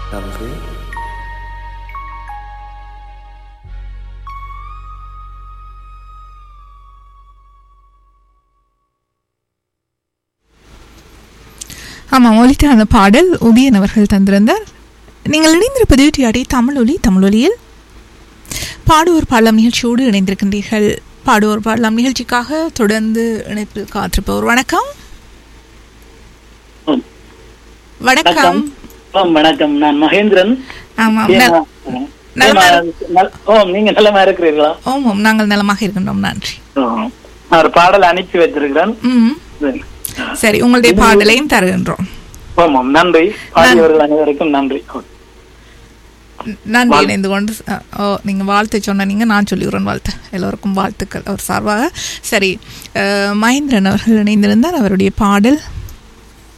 நன்றி ஆமாம் ஒலித்த அந்த பாடல் உதயன் அவர்கள் தந்திருந்தார் நீங்கள் இணைந்திருப்பது டிஆடி தமிழொலி தமிழொலியில் பாடுவோர் பாடலாம் நிகழ்ச்சியோடு இணைந்திருக்கின்றீர்கள் பாடுவோர் பாடலாம் நிகழ்ச்சிக்காக தொடர்ந்து இணைப்பில் காத்திருப்பவர் வணக்கம் ம். வணக்கம் ஓம் வணக்கம் நான் மகேந்திரன் ஆமாம் ஏமா- நல்- நலமா ஏமா- நல்- ஓம் நீங்க நல்லமா இருக்கிறீர்களா ஓம் ஓம் நாங்கள் நலமாக இருக்கின்றோம் நன்றி ஓம். நான் ஒரு பாடல் அனுப்பி வச்சிருக்கிறேன் ம் சரி. சரி உங்களுடைய பாடலையும் தருகின்றோம் ஓம் ஓம் நன்றி பாடியவர்கள் அனைவருக்கும் நன்றி ஓ. நன்றி வாழ்- இணைந்து கொண்டு அஹ், ஓ நீங்க வாழ்த்து சொன்ன நீங்க நான் சொல்லிவிடுறேன் வாழ்த்து எல்லோருக்கும் வாழ்த்துக்கள் அவர் சார்பாக சரி அஹ், மகேந்திரன் அவர்கள் இணைந்திருந்தார் அவருடைய பாடல்